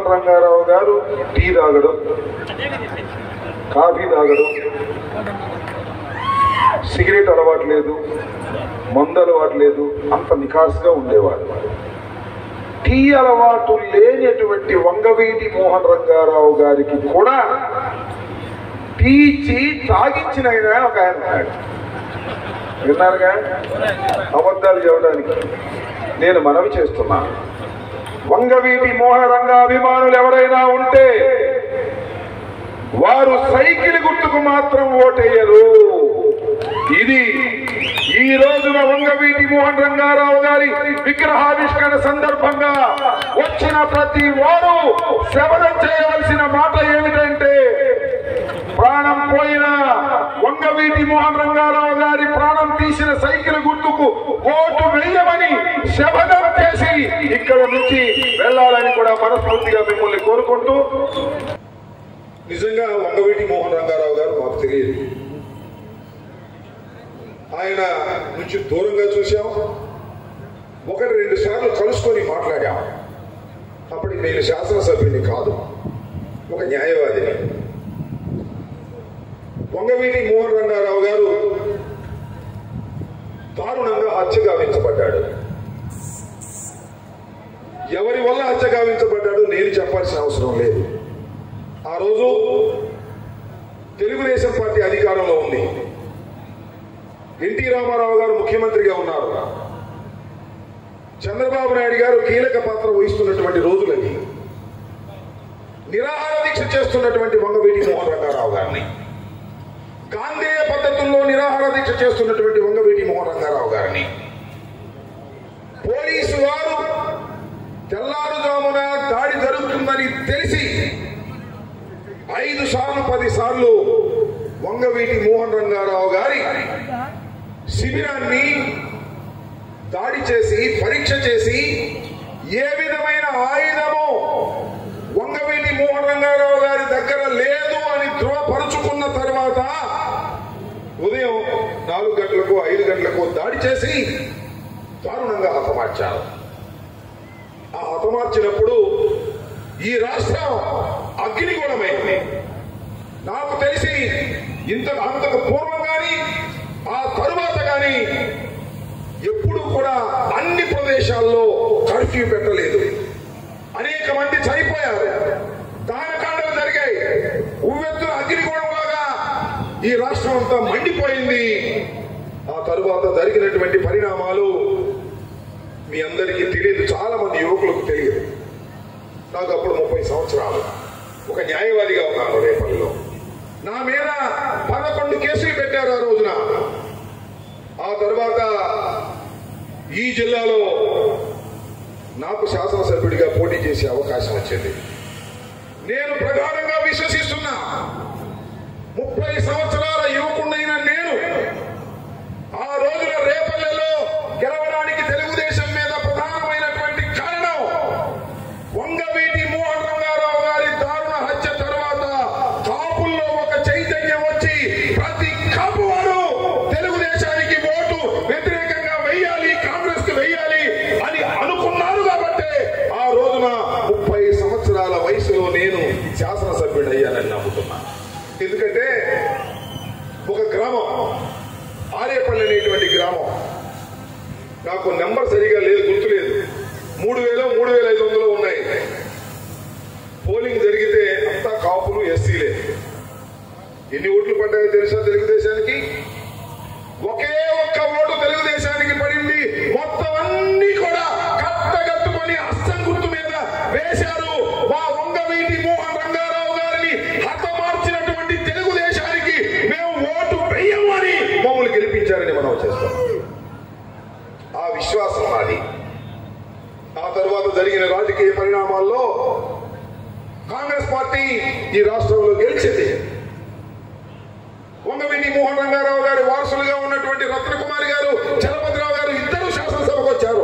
మోహన్ రంగారావు గారు టీ తాగడం కాఫీ తాగడం సిగరెట్ అలవాటు లేదు మందు అలవాటు లేదు అంత నికాస్గా ఉండేవాడు టీ అలవాటు లేనటువంటి వంగవీటి మోహన్ రంగారావు గారికి కూడా టీ ఇచ్చి తాగించిన ఆయన ఒక ఆయన ఉన్నాడు విన్నారుగా అబద్ధాలు చెప్పడానికి నేను మనవి చేస్తున్నాను వంగవీటి మోహన రంగ అభిమానులు ఎవరైనా ఉంటే వారు సైకిల్ గుర్తుకు మాత్రం ఓటేయరు ఇది ఈ రోజున వంగవీటి మోహన్ రంగారావు గారి విగ్రహావిష్కరణ సందర్భంగా వచ్చిన ప్రతి వారు శ్రవణం చేయవలసిన మాట ఏమిటంటే ప్రాణం పోయిన వంగవీటి మోహన్ రంగారావు గారి ప్రాణం తీసిన సైకిల్ గుర్తుకు ఓటు వేయమని శపథం చేసి ఇక్కడ నుంచి వెళ్ళాలని కూడా మనస్ఫూర్తిగా మిమ్మల్ని కోరుకుంటూ నిజంగా వంగవీటి మోహన్ రంగారావు గారు మాకు తెలియదు ఆయన నుంచి దూరంగా చూశాం ఒకటి రెండు సార్లు కలుసుకొని మాట్లాడాం అప్పటికి నేను శాసనసభ్యుని కాదు ఒక న్యాయవాదిని వంగవీటి మోహన్ రంగారావు గారు దారుణంగా హత్య గావించబడ్డాడు ఎవరి వల్ల హత్య గావించబడ్డాడు నేను చెప్పాల్సిన అవసరం లేదు ఆ రోజు తెలుగుదేశం పార్టీ అధికారంలో ఉంది ఎన్టీ రామారావు గారు ముఖ్యమంత్రిగా ఉన్నారు చంద్రబాబు నాయుడు గారు కీలక పాత్ర వహిస్తున్నటువంటి రోజులకి నిరాహార దీక్ష చేస్తున్నటువంటి వంగవీటి మోహన్ రంగారావు గారిని గాంధేయ పద్ధతుల్లో నిరాహార దీక్ష చేస్తున్నటువంటి వంగవీటి మోహన్ రంగారావు గారిని పోలీసు వారు తెల్లారుజామున దాడి జరుగుతుందని తెలిసి ఐదు సార్లు పది సార్లు వంగవీటి మోహన్ రంగారావు గారి శిబిరాన్ని దాడి చేసి పరీక్ష చేసి ఏ విధమైన ఆయుధము వంగవీటి మోహన్ రంగారావు గారి దగ్గర లేదు అని ధృవపరుచుకున్న తర్వాత ఉదయం నాలుగు గంటలకు ఐదు గంటలకు దాడి చేసి దారుణంగా హతమార్చారు ఆ హతమార్చినప్పుడు ఈ రాష్ట్రం అగ్నిగోళమైంది నాకు తెలిసి ఇంత అంతకు పూర్వం కానీ ఆ తరువాత కానీ ఎప్పుడు కూడా అన్ని ప్రదేశాల్లో కర్ఫ్యూ పెట్టలేదు అనేక మంది చనిపోయారు దానకాండలు జరిగాయి ఉవ్వెత్తున అగ్నిగోళంలాగా ఈ రాష్ట్రం అంతా మండిపోయింది ఆ తరువాత జరిగినటువంటి పరిణామాలు మీ అందరికీ తెలియదు చాలా మంది యువకులకు తెలియదు నాకు అప్పుడు ముప్పై సంవత్సరాలు ఒక న్యాయవాదిగా ఉన్నాను రేపల్లిలో నా మీద పదకొండు కేసులు పెట్టారు ఆ రోజున ఆ తర్వాత ఈ జిల్లాలో నాకు శాసనసభ్యుడిగా పోటీ చేసే అవకాశం వచ్చింది నేను ప్రధానంగా విశ్వసిస్తున్నా ముప్పై సంవత్సరాల యువకుడైన నేను ఆ రోజున రేపల్లెలో గెలవడానికి తెలుగుదేశం మీద ప్రధానమైనటువంటి కారణం వంగవీటి మోహన్ రంగారావు గారి దారుణ హత్య తర్వాత కాపుల్లో ఒక చైతన్యం వచ్చి ప్రతి కాపు వాడు తెలుగుదేశానికి ఓటు వ్యతిరేకంగా వెయ్యాలి కాంగ్రెస్ కు వెయ్యాలి అని అనుకున్నారు కాబట్టి ఆ రోజున ముప్పై సంవత్సరాల వయసులో నేను శాసనసభ్యుడయ్యానని నమ్ముతున్నాను ఎందుకంటే ఒక గ్రామం ఆరేపల్లి అనేటువంటి గ్రామం నాకు నెంబర్ సరిగా లేదు గుర్తులేదు మూడు వేలు మూడు వేల ఐదు వందలు ఉన్నాయి పోలింగ్ జరిగితే అంతా కాపులు ఎస్సీలే ఎన్ని ఓట్లు పడ్డాయో తెలుసా తెలుగుదేశానికి ఒకే ఒక్క ఓటు తెలుగుదేశానికి పడింది మొత్తం అన్ని కూడా కట్టగట్టుకొని అస్సం గుర్తు మీద వేశారు మా వంగవీటి మోహన్ రంగారావు గారిని హతమార్చినటువంటి తెలుగుదేశానికి మేము ఓటు వెయ్యమని మమ్మల్ని గెలిపించారని మనం చేస్తాం ఆ విశ్వాసం నాది ఆ తర్వాత జరిగిన రాజకీయ పరిణామాల్లో కాంగ్రెస్ పార్టీ ఈ రాష్ట్రంలో గెలిచింది వంగవీటి మోహన్ రంగారావు గారి వారసులుగా ఉన్నటువంటి రత్నకుమారి గారు చలపతిరావు గారు ఇద్దరు శాసనసభకు వచ్చారు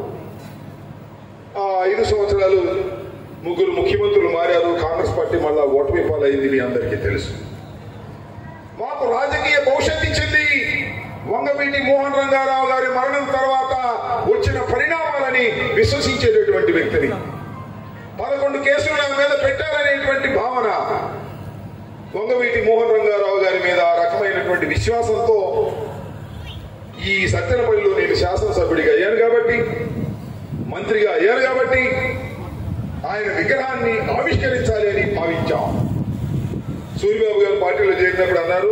ఆ ఐదు సంవత్సరాలు ముగ్గురు ముఖ్యమంత్రులు మారారు కాంగ్రెస్ పార్టీ మళ్ళా ఓటమి పాలైంది మీ అందరికీ తెలుసు మాకు రాజకీయ భవిష్యత్ ఇచ్చింది వంగవీటి మోహన్ రంగారావు గారి మరణం తర్వాత వచ్చిన పరిణామాలని విశ్వసించేటటువంటి వ్యక్తిని పదకొండు కేసులు నా మీద పెట్టారనేటువంటి భావన వంగవీటి మోహన్ రంగారావు గారి మీద ఆ రకమైనటువంటి విశ్వాసంతో ఈ సత్యనపల్లిలో నేను శాసనసభ్యుడిగా అయ్యాను కాబట్టి మంత్రిగా అయ్యాను కాబట్టి ఆయన విగ్రహాన్ని ఆవిష్కరించాలి అని భావించాం సూర్యబాబు గారు పార్టీలో చేరినప్పుడు అన్నారు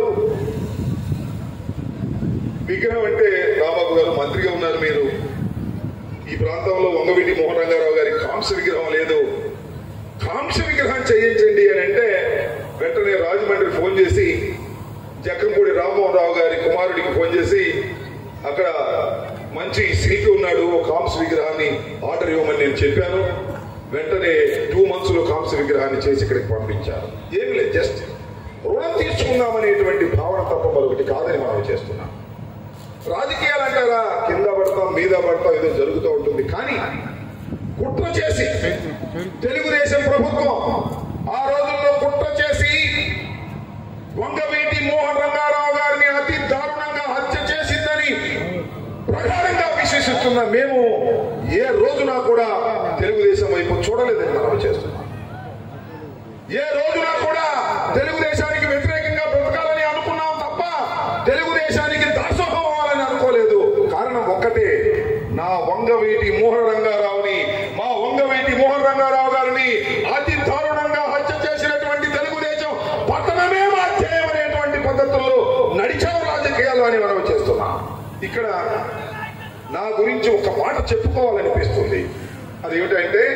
విగ్రహం అంటే రాబాబు గారు మంత్రిగా ఉన్నారు మీరు ఈ ప్రాంతంలో వంగవీటి మోహన్ రంగారావు గారి కాంస విగ్రహం లేదు కాంస విగ్రహం చేయించండి అని అంటే వెంటనే రాజమండ్రి ఫోన్ చేసి జక్కంపూడి రామ్మోహన్ రావు గారి కుమారుడికి ఫోన్ చేసి అక్కడ మంచి శిల్పి ఉన్నాడు ఓ కాంస విగ్రహాన్ని ఆర్డర్ ఇవ్వమని నేను చెప్పాను వెంటనే టూ మంత్స్ లో కాంస విగ్రహాన్ని చేసి ఇక్కడికి పంపించారు ఏమి లేదు జస్ట్ రుణం తీర్చుకుందామనేటువంటి భావన తప్ప మరొకటి కాదని మనం చేస్తున్నాం రాజకీయాలు అంటారా కింద పడతాం మీద పడతాం ఏదో జరుగుతూ ఉంటుంది కానీ కుట్ర చేసి తెలుగుదేశం ప్రభుత్వం ఆ రోజుల్లో కుట్ర చేసి వంగవీటి మోహన్ రంగారావు గారిని అతి దారుణంగా హత్య చేసిందని ప్రగాఢంగా విశ్వసిస్తున్న మేము ఏ రోజున కూడా తెలుగుదేశం వైపు చూడలేదని మనం చేస్తున్నాం ఏ రోజున కూడా తెలుగుదేశానికి వ్యతిరేకంగా బ్రతకాలని అనుకున్నాం తప్ప తెలుగుదేశానికి దాసోహం అవ్వాలని అనుకోలేదు కారణం ఒక్కటే నా వంగవీటి మోహన్ రంగారావుని మా వంగవీటి మోహన్ రంగారావు గారిని అతి దారుణంగా హత్య చేసినటువంటి తెలుగుదేశం పతనమే మా ధ్యేయం అనేటువంటి పద్ధతుల్లో నడిచావు రాజకీయాలు అని మనం చేస్తున్నాం ఇక్కడ నా గురించి ఒక మాట చెప్పుకోవాలనిపిస్తుంది అదేమిటంటే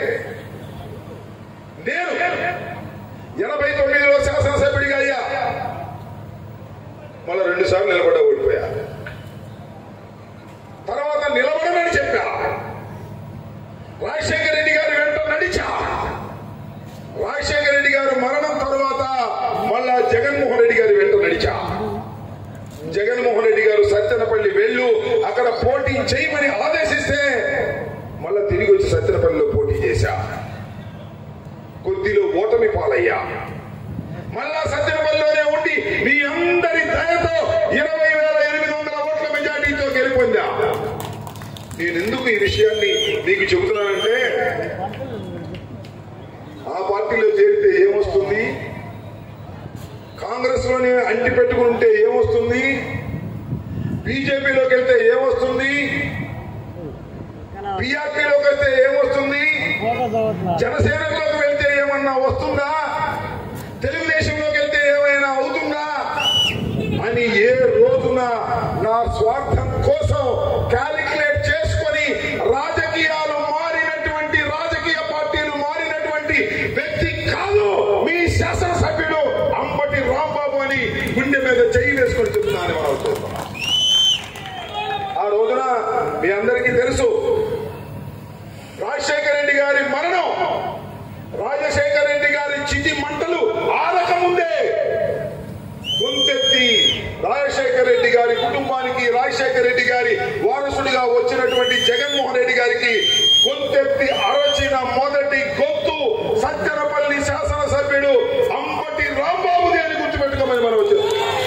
నేను ఎనభై తొమ్మిదిలో శాసనసభ్యుడిగా అయ్యా మళ్ళా రెండు సార్లు నిలబడ్డా ఓడిపోయా తర్వాత నిలబడనని చెప్పా రాజశేఖర రెడ్డి గారి వెంట నడిచా రాజశేఖర రెడ్డి గారు మరణం తర్వాత మళ్ళా జగన్మోహన్ రెడ్డి గారి వెంట నడిచా జగన్మోహన్ రెడ్డి గారు సత్యనపల్లి వెళ్ళు అక్కడ పోటీ చేయమని ఆదేశిస్తే మళ్ళా తిరిగి వచ్చి సత్యనపల్లిలో పోటీ చేశా కొద్దిలో ఓటమి పాలయ్యా మళ్ళా సత్యనపల్లిలోనే ఉండి మీ అందరి దయతో ఇరవై వేల ఎనిమిది వందల ఓట్ల మెజార్టీతో గెలుపొందా నేను ఎందుకు ఈ విషయాన్ని మీకు చెబుతున్నానంటే ఆ పార్టీలో చేరితే ఏమొస్తుంది కాంగ్రెస్ లోనే అంటి పెట్టుకుని ఉంటే ఏమొస్తుంది బీజేపీలోకి వెళ్తే ఏమొస్తుంది పిఆర్పీలోకి వెళ్తే ఏమొస్తుంది జనసేనలోకి వెళ్తే ఏమన్నా వస్తుందా తెలుగుదేశంలోకి వెళ్తే ఏమైనా అవుతుందా అని ఏ రోజున నా స్వార్థం కోసం క్యాలిక్యులేట్ చేసుకొని రాజకీయాలు మారినటువంటి రాజకీయ పార్టీలు మారినటువంటి వ్యక్తి కాదు మీ శాసనసభ్యుడు అంబటి రాంబాబు అని గుండె మీద చేయి వేసుకొని చెప్తున్నాను మనం చూస్తున్నాం ఆ రోజున మీ అందరికీ తెలుసు రాజశేఖర రెడ్డి గారి మరణం రాజశేఖర రెడ్డి గారి చితి మంటలు ఆరక ముందే గొంతెత్తి రాజశేఖర రెడ్డి గారి కుటుంబానికి రాజశేఖర రెడ్డి గారి వారసుడిగా వచ్చినటువంటి జగన్మోహన్ రెడ్డి గారికి గొంతెత్తి అరచిన మొదటి గొంతు సత్యనపల్లి శాసనసభ్యుడు అంబటి రాంబాబుది అని గుర్తుపెట్టుకోమని మనం వచ్చాం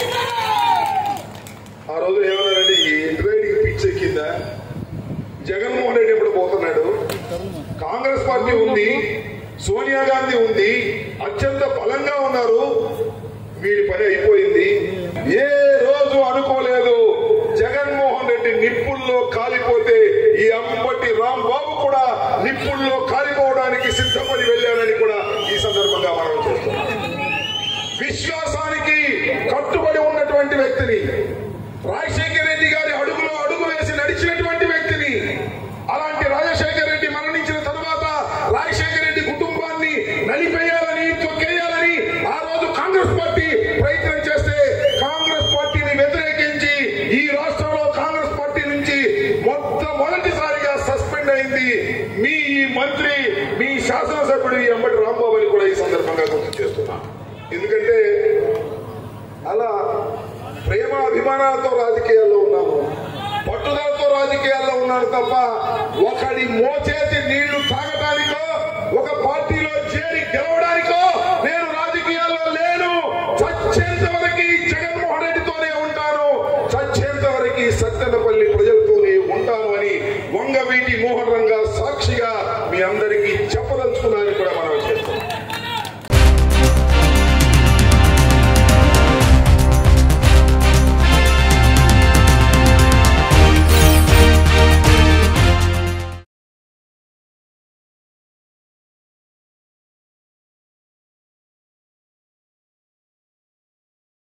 ఆ రోజు ఏమన్నారంటే ఈ ఇంటర్వ్యూకి పిచ్చెక్కిందా జగన్మోహన్ రెడ్డి ఎప్పుడు పోతున్నాడు కాంగ్రెస్ పార్టీ ఉంది సోనియా గాంధీ ఉంది అత్యంత బలంగా ఉన్నారు వీడి పని అయిపోయింది ఏ రోజు అనుకోలేదు జగన్మోహన్ రెడ్డి నిప్పుల్లో కాలిపోతే ఈ అంబటి రాంబాబు కూడా నిప్పుల్లో కాలిపోవడానికి సిద్ధపడి వెళ్ళారని కూడా ఈ సందర్భంగా మనం చేస్తున్నాం విశ్వాసానికి కట్టుబడి ఉన్నటువంటి వ్యక్తిని రాజశేఖర రెడ్డి గారి అడుగులో అడుగు వేసి నడిచినటువంటి వ్యక్తిని అలాంటి రాజశేఖర రెడ్డి మరణించిన తరువాత రాజశేఖర రెడ్డి కుటుంబాన్ని నలిపేయాలని తొక్కేయాలని ఆ రోజు కాంగ్రెస్ పార్టీ ప్రయత్నం చేస్తే కాంగ్రెస్ పార్టీని వ్యతిరేకించి ఈ రాష్ట్రంలో కాంగ్రెస్ పార్టీ నుంచి మొట్టమొదటిసారిగా సస్పెండ్ అయింది మీ ఈ మంత్రి మీ శాసనసభ్యుడు ఈ అంబటి రాంబాబు అని కూడా ఈ సందర్భంగా గుర్తు చేస్తున్నా ఎందుకంటే అలా ప్రేమ అభిమానాలతో రాజకీయాల్లో ఉన్నాము పట్టుదలతో రాజకీయాల్లో ఉన్నాను తప్ప ఒకడి మోచేతి నీళ్లు తాగడానికో ఒక పార్టీలో చేరి గెలవడానికో నేను రాజకీయాల్లో లేను చచ్చేంత వరకు జగన్మోహన్ రెడ్డితోనే ఉంటాను చచ్చేంత వరకు సత్యనపల్లి ప్రజలతోనే ఉంటాను అని వంగవీటి మోహన్ మోహన్ రంగా సాక్షిగా మీ అందరికీ చెప్పదలుచుకున్నాను కూడా మనం